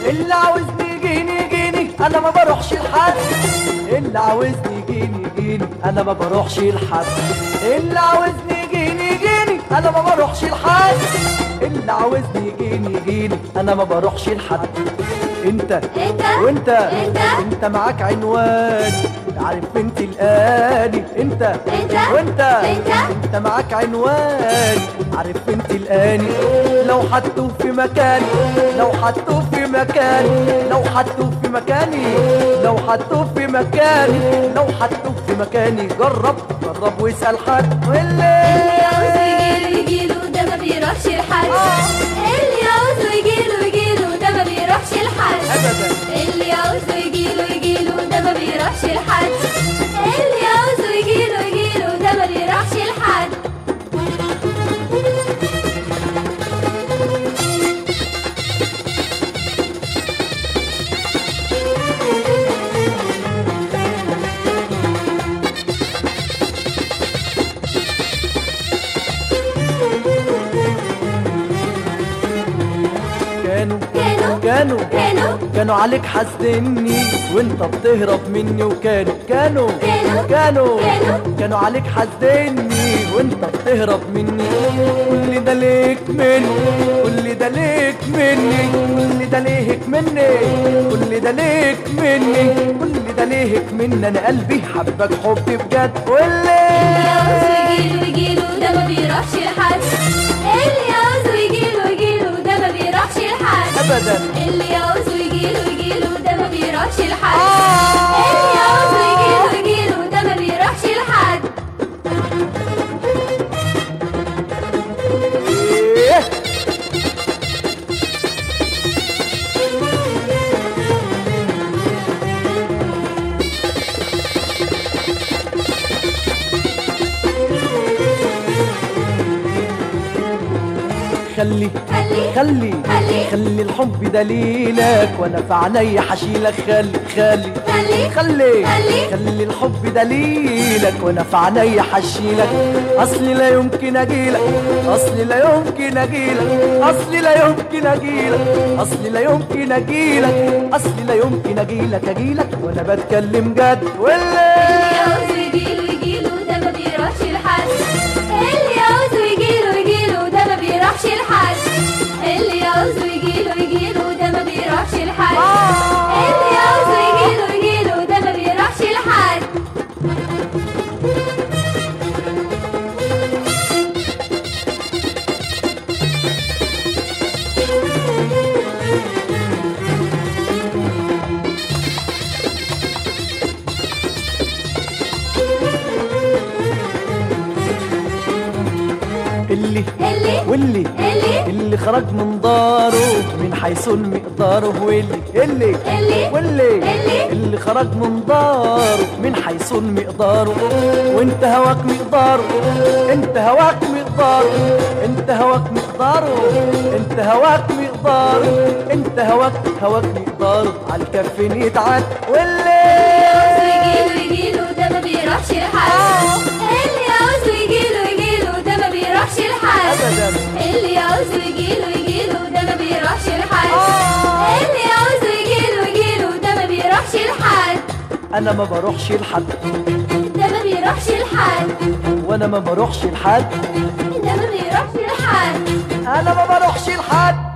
اللي عاوزني يجيني يجيني انا ما بروحش لحد اللي عاوزني يجيني يجيني انا ما بروحش لحد اللي عاوزني يجيني يجيني انا ما بروحش لحد اللي عاوزني يجيني يجيني انا ما بروحش لحد انت انت وانت انت انت معاك عنوان عارف انت الاني انت انت وانت انت انت معاك عنوان عارف انت الاني لو حطوه في مكاني لو حطوه في مكاني لو حطوه في مكاني لو حطوه في مكاني لو حطوه في مكاني جرب جرب واسال حد اللي عاوزه واللي يجيله يجيله ده ما بيروحش لحد اللي عاوزه يجيله يجيله ده ما بيروحش لحد ابدا اللي عاوزه يجيله يجيله ده ما بيروحش لحد اللي عاوزه يجيله يجيله ده ما بيروحش لحد كانوا كانوا كانوا كانوا كانوا عليك حاسدني وانت بتهرب مني وكانوا كانوا كانوا كانوا كانوا كانوا عليك حاسدني وانت بتهرب مني كل ده ليك مني كل ده ليك مني كل ده ليك مني كل ده ليك مني كل ده ليك مني انا قلبي حبك حب بجد اللي عاوزه واللي يجيله يجيله ده ما بيروحش لحد اللي عاوزه يجيله يجيله ده ما بيروحش لحد ابدا اللي عاوزه يجيله يجيله ده ما بيروحش لحد اللي عاوزه يجيله يجيله ده ما بيروحش لحد إيه؟ خلي خلي خلي خلي خلي الحب دليلك وانا في عيني حشيلك خلي خلي خلي خلي خلي. خلي الحب دليلك وانا في عيني حشيلك اصلي لا يمكن اجيلك اصلي لا يمكن اجيلك اصلي لا يمكن اجيلك اصلي لا يمكن اجيلك اصلي لا يمكن اجيلك اجيلك وانا بتكلم جد اللي واللي عاوزه يجيله يجيله ده ما بيروحش لحد اللي عاوزه يجيله يجيله ده ما بيروحش لحد اللي عاوزه يجيله يجيله ده ما بيروحش لحد اللي عاوزه يجيله يجيله ده ما بيروحش لحد اللي اللي واللي اللي اللي خرج من داره من حيث المقدار واللي اللي اللي واللي اللي اللي خرج من داره من حيث المقدار وانت هواك مقداره انت هواك مقداره انت هواك مقداره انت هواك مقداره انت هواك هواك مقداره على الكف يتعد واللي عاوزه يجيله يجيله ده ما بيروحش لحد اللي عاوزه يجيله يجيله ده ما بيروحش لحد ابدا اللي عاوزه يجيله يجيله ده ما بيروحش لحد اللي عاوزه يجيله يجيله ده ما بيروحش لحد انا ما بروحش لحد ده ما بيروحش لحد وانا ما بروحش لحد ده ما بيروحش لحد انا ما بروحش لحد